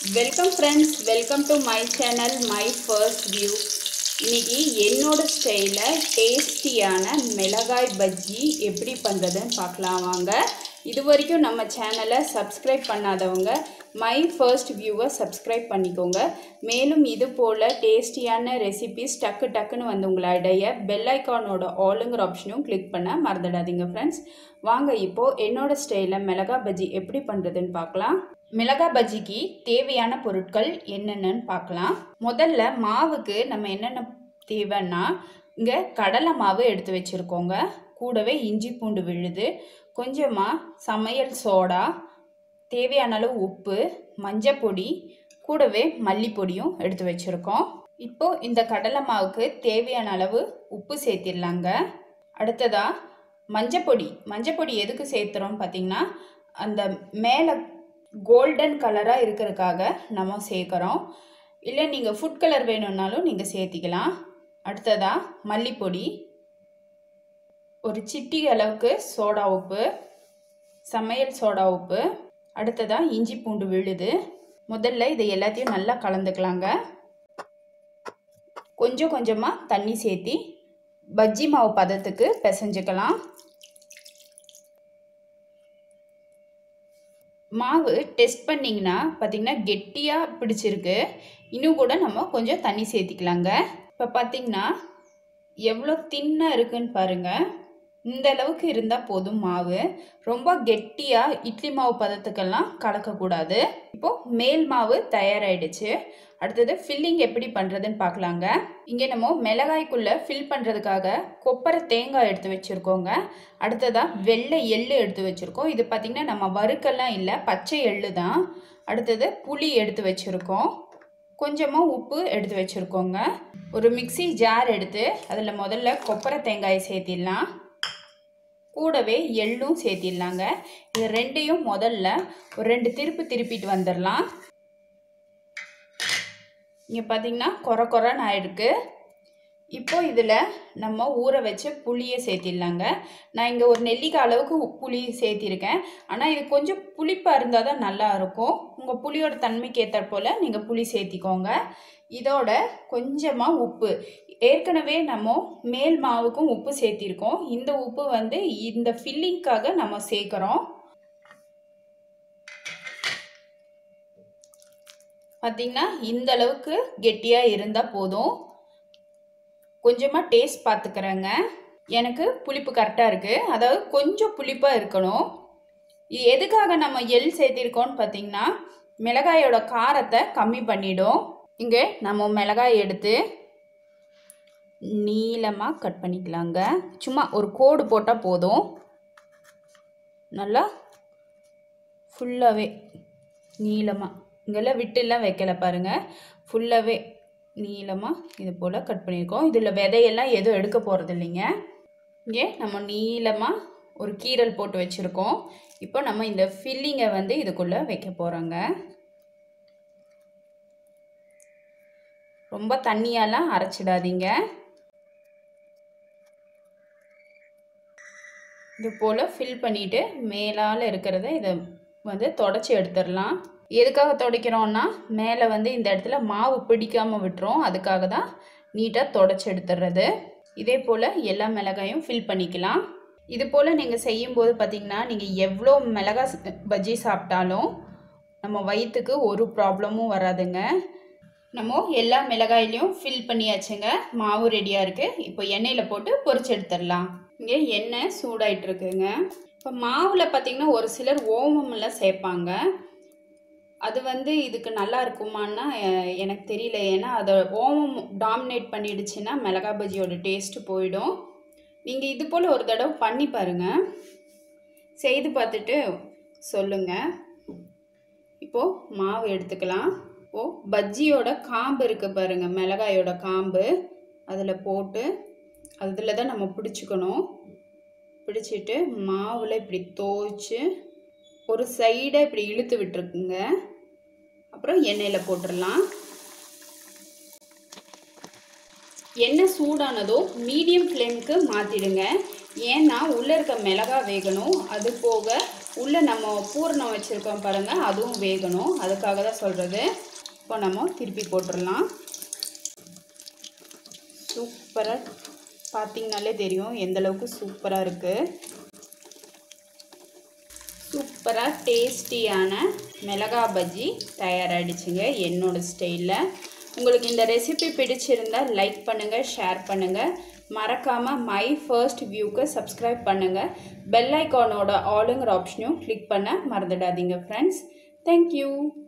welcome friends welcome to my channel my first view இன்னைக்கு என்னோட ஸ்டைலில் டேஸ்டியான மிளகாய் பஜ்ஜி எப்படி பண்ணுறதுன்னு பார்க்கலாம் வாங்க இது வரைக்கும் நம்ம சேனலை சப்ஸ்கிரைப் பண்ணாதவங்க மை ஃபர்ஸ்ட் வியூவை சப்ஸ்கிரைப் பண்ணிக்கோங்க மேலும் இது போல் டேஸ்டியான ரெசிபிஸ் டக்கு டக்குன்னு வந்து உங்களுடைய பெல் ஐக்கானோட ஆளுங்கிற ஆப்ஷனும் கிளிக் பண்ண மறந்துடாதீங்க ஃப்ரெண்ட்ஸ் வாங்க இப்போது என்னோட ஸ்டைலில் மிளகா பஜ்ஜி எப்படி பண்ணுறதுன்னு பார்க்கலாம் மிளகா பஜ்ஜிக்கு தேவையான பொருட்கள் என்னென்னு பார்க்கலாம் முதல்ல மாவுக்கு நம்ம என்னென்ன தேவைன்னா இங்கே கடலை மாவு எடுத்து வச்சுருக்கோங்க கூடவே இஞ்சி பூண்டு விழுது கொஞ்சமாக சமையல் சோடா தேவையான அளவு உப்பு மஞ்சள் பொடி கூடவே மல்லிப்பொடியும் எடுத்து வச்சுருக்கோம் இப்போது இந்த கடலை மாவுக்கு தேவையான அளவு உப்பு சேர்த்திடலாங்க அடுத்ததாக மஞ்சப்பொடி மஞ்சப்பொடி எதுக்கு சேர்த்துறோம் பார்த்திங்கன்னா அந்த மேலே கோல்டன் கலராக இருக்கிறதுக்காக நம்ம சேர்க்குறோம் இல்லை நீங்கள் ஃபுட் கலர் வேணும்னாலும் நீங்கள் சேர்த்திக்கலாம் அடுத்ததாக மல்லிப்பொடி ஒரு சிட்டி அளவுக்கு சோடா உப்பு சமையல் சோடா உப்பு அடுத்ததாக இஞ்சி பூண்டு விழுது முதல்ல இதை எல்லாத்தையும் நல்லா கலந்துக்கலாங்க கொஞ்சம் கொஞ்சமாக தண்ணி சேர்த்தி பஜ்ஜி மாவு பதத்துக்கு பிசைஞ்சுக்கலாம் மாவு டெஸ்ட் பண்ணிங்கன்னா பார்த்திங்கன்னா கெட்டியாக பிடிச்சிருக்கு இன்னும் கூட நம்ம கொஞ்சம் தண்ணி சேர்த்திக்கலாங்க இப்போ பார்த்திங்கன்னா எவ்வளோ தின்னாக இருக்குன்னு பாருங்கள் இந்த அளவுக்கு இருந்தால் போதும் மாவு ரொம்ப கெட்டியாக இட்லி மாவு பதத்துக்கெல்லாம் கலக்கக்கூடாது இப்போது மேல் மாவு தயாராகிடுச்சு அடுத்தது ஃபில்லிங் எப்படி பண்ணுறதுன்னு பார்க்கலாங்க இங்கே நம்ம மிளகாய்க்குள்ளே ஃபில் பண்ணுறதுக்காக கொப்பரை தேங்காய் எடுத்து வச்சுருக்கோங்க அடுத்ததாக வெள்ளை எள்ளு எடுத்து வச்சுருக்கோம் இது பார்த்திங்கன்னா நம்ம வறுக்கெல்லாம் இல்லை பச்சை எள்ளு தான் அடுத்தது புளி எடுத்து வச்சுருக்கோம் கொஞ்சமாக உப்பு எடுத்து வச்சுருக்கோங்க ஒரு மிக்சி ஜார் எடுத்து அதில் முதல்ல கொப்பரை தேங்காயை சேர்த்திடலாம் கூடவே எள்ளும் சேர்த்திடலாங்க இது ரெண்டையும் முதல்ல ஒரு ரெண்டு திருப்பு திருப்பிட்டு வந்துடலாம் இங்கே பார்த்தீங்கன்னா குறை குறைன்னு ஆயிருக்கு இப்போ இதில் நம்ம ஊற வச்ச புளியை சேர்த்திடலாங்க நான் இங்கே ஒரு நெல்லிக்காய் அளவுக்கு புளி சேர்த்திருக்கேன் ஆனால் இது கொஞ்சம் புளிப்பாக இருந்தால் தான் நல்லா இருக்கும் உங்கள் புளியோட தன்மைக்கு ஏற்ற போல் நீங்கள் புளி சேர்த்திக்கோங்க இதோட கொஞ்சமாக உப்பு ஏற்கனவே நம்ம மேல் மாவுக்கும் உப்பு சேர்த்திருக்கோம் இந்த உப்பு வந்து இந்த ஃபில்லிங்க்காக நம்ம சேர்க்குறோம் பார்த்திங்கன்னா இந்த அளவுக்கு கெட்டியாக இருந்தால் போதும் கொஞ்சமாக டேஸ்ட் பார்த்துக்கிறேங்க எனக்கு புளிப்பு கரெக்டாக இருக்குது அதாவது கொஞ்சம் புளிப்பாக இருக்கணும் இது எதுக்காக நம்ம எள் சேர்த்திருக்கோம்னு பார்த்திங்கன்னா மிளகாயோட காரத்தை கம்மி பண்ணிடும் இங்கே நம்ம மிளகாய் எடுத்து நீளமாக கட் பண்ணிக்கலாங்க சும்மா ஒரு கோடு போட்டால் போதும் நல்லா ஃபுல்லாகவே நீளமாக இங்கெல்லாம் விட்டுலாம் வைக்கல பாருங்கள் ஃபுல்லாகவே நீளமாக இது போல் கட் பண்ணியிருக்கோம் இதில் விதையெல்லாம் எதுவும் எடுக்க போகிறது இல்லைங்க இங்கே நம்ம நீளமாக ஒரு கீரல் போட்டு வச்சுருக்கோம் இப்போ நம்ம இந்த ஃபில்லிங்கை வந்து இதுக்குள்ளே வைக்க போகிறோங்க ரொம்ப தண்ணியாலாம் அரைச்சிடாதீங்க இது போல் ஃபில் பண்ணிவிட்டு மேலால் இருக்கிறத இதை வந்து தொடச்சி எடுத்துடலாம் எதுக்காக துடைக்கிறோன்னா மேலே வந்து இந்த இடத்துல மாவு பிடிக்காமல் விட்டுரும் அதுக்காக தான் நீட்டாக தொடச்சி எடுத்துடுறது இதே போல் எல்லா மிளகாயும் ஃபில் பண்ணிக்கலாம் இது போல் நீங்கள் செய்யும்போது பார்த்திங்கன்னா நீங்கள் எவ்வளோ மிளகா பஜ்ஜி சாப்பிட்டாலும் நம்ம வயிற்றுக்கு ஒரு ப்ராப்ளமும் வராதுங்க நம்ம எல்லா மிளகாயிலையும் ஃபில் பண்ணியாச்சுங்க மாவு ரெடியாக இருக்குது இப்போ எண்ணெயில் போட்டு பொரிச்சு எடுத்துடலாம் இங்கே எண்ணெய் சூடாயிட்டு இருக்குங்க இப்போ மாவில் பார்த்திங்கன்னா ஒரு சிலர் ஓமமெல்லாம் சேர்ப்பாங்க அது வந்து இதுக்கு நல்லா இருக்குமான்னா எனக்கு தெரியல ஏன்னா அதை ஓமம் டாமினேட் பண்ணிடுச்சுன்னா மிளகா பஜ்ஜியோட டேஸ்ட்டு போயிடும் நீங்கள் இது போல் ஒரு தடவை பண்ணி பாருங்கள் செய்து பார்த்துட்டு சொல்லுங்கள் இப்போது மாவு எடுத்துக்கலாம் இப்போது பஜ்ஜியோட காம்பு இருக்குது பாருங்கள் மிளகாயோட காம்பு அதில் போட்டு அதில் தான் நம்ம பிடிச்சிக்கணும் பிடிச்சிட்டு மாவில் இப்படி தோய்ச்சி ஒரு சைடை இப்படி இழுத்து விட்டுருக்குங்க அப்புறம் எண்ணெயில் போட்டுடலாம் எண்ணெய் சூடானதும் மீடியம் ஃப்ளேமுக்கு மாற்றிடுங்க ஏன்னா உள்ளே இருக்க மிளகா வேகணும் அது போக உள்ளே நம்ம பூரணம் வச்சுருக்கோம் பாருங்கள் அதுவும் வேகணும் அதுக்காக தான் சொல்கிறது இப்போ நம்ம திருப்பி போட்டுடலாம் சூப்பராக பார்த்தீங்கனாலே தெரியும் எந்த அளவுக்கு சூப்பராக இருக்குது சூப்பராக டேஸ்டியான மிளகா பஜ்ஜி தயாராகிடுச்சுங்க என்னோட ஸ்டைலில் உங்களுக்கு இந்த ரெசிபி பிடிச்சிருந்தால் லைக் பண்ணுங்கள் ஷேர் பண்ணுங்கள் மறக்காமல் மை ஃபர்ஸ்ட் வியூக்கு சப்ஸ்கிரைப் பண்ணுங்கள் பெல் ஐக்கானோட ஆளுங்கிற ஆப்ஷனையும் கிளிக் பண்ண மறந்துடாதீங்க ஃப்ரெண்ட்ஸ் தேங்க்யூ